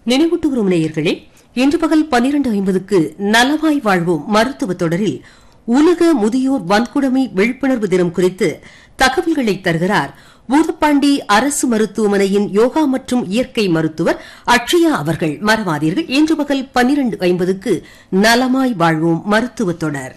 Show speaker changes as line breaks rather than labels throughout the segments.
நினைவூட்டுகிறோம் நேயர்களே இன்று பகல் பனிரண்டு ஐம்பதுக்கு நலவாய் வாழ்வோம் மருத்துவ தொடரில் உலக முதியோர் வன்கொடுமை விழிப்புணர்வு தினம் குறித்து தகவல்களை தருகிறார் பூதப்பாண்டி அரசு மருத்துவமனையின் யோகா மற்றும் இயற்கை மருத்துவர் அக்ஷயா அவர்கள் மறவாதீர்கள் இன்று பகல் பனிரண்டு ஐம்பதுக்கு நலமாய் வாழ்வோம் மருத்துவ தொடர்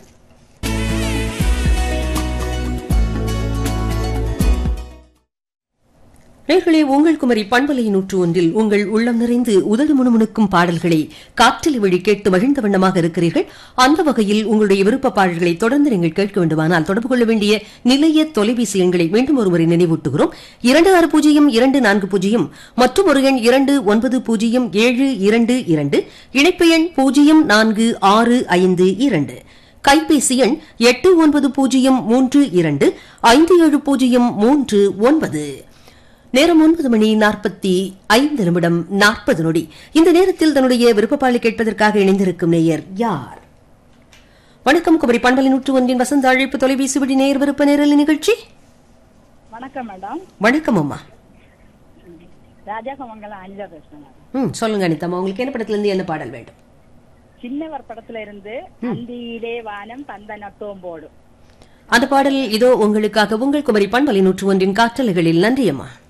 நேர்களே உங்கள் குமரி பண்பலை நூற்று ஒன்றில் உங்கள் உள்ளம் நிறைந்து உதடு முணுமுணுக்கும் பாடல்களை காற்றில் வழி கேட்டு மகிழ்ந்த வண்ணமாக இருக்கிறீர்கள் அந்த வகையில் உங்களுடைய விருப்ப பாடல்களை தொடர்ந்து நீங்கள் கேட்க வேண்டுமானால் தொடர்பு கொள்ள வேண்டிய நிலைய தொலைபேசி எண்களை மீண்டும் ஒருமுறை நினைவூட்டுகிறோம் இரண்டு ஆறு பூஜ்ஜியம் இரண்டு நான்கு பூஜ்ஜியம் மற்றும் ஒரு எண் இரண்டு ஒன்பது பூஜ்ஜியம் ஏழு இரண்டு இரண்டு இணைப்பு எண் பூஜ்ஜியம் நான்கு ஆறு ஐந்து இரண்டு கைபேசி எண் எட்டு ஒன்பது பூஜ்ஜியம் மூன்று இரண்டு ஐந்து ஏழு பூஜ்ஜியம் மூன்று ஒன்பது நேரம் ஒன்பது மணி நாற்பத்தி ஐந்து நிமிடம் நாற்பது நொடி இந்த நேரத்தில் தன்னுடைய விருப்பப்பாளை கேட்பதற்காக இணைந்திருக்கும் நேயர் யார் வணக்கம் குமரி பண்பலை நூற்று ஒன்றின் வசந்த அழைப்பு தொலைபேசி விடி நேர் விருப்ப நேரல் நிகழ்ச்சி
வணக்கம் மேடம்
வணக்கம் அம்மா
ராஜாகமங்கலம் அனிதா பேசுறேன் மேடம்.
ம் சொல்லுங்க அனிதம்மா உங்களுக்கு என்ன படத்துல இருந்து என்ன பாடல் வேண்டும்
சின்னவர் படத்துல இருந்து அந்தியிலே வானம் தந்த நட்டோம் போடும்
அந்த பாடல் இதோ உங்களுக்காக உங்கள் குமரி பண்பலை நூற்று ஒன்றின் காற்றலைகளில் நன்றி அம்மா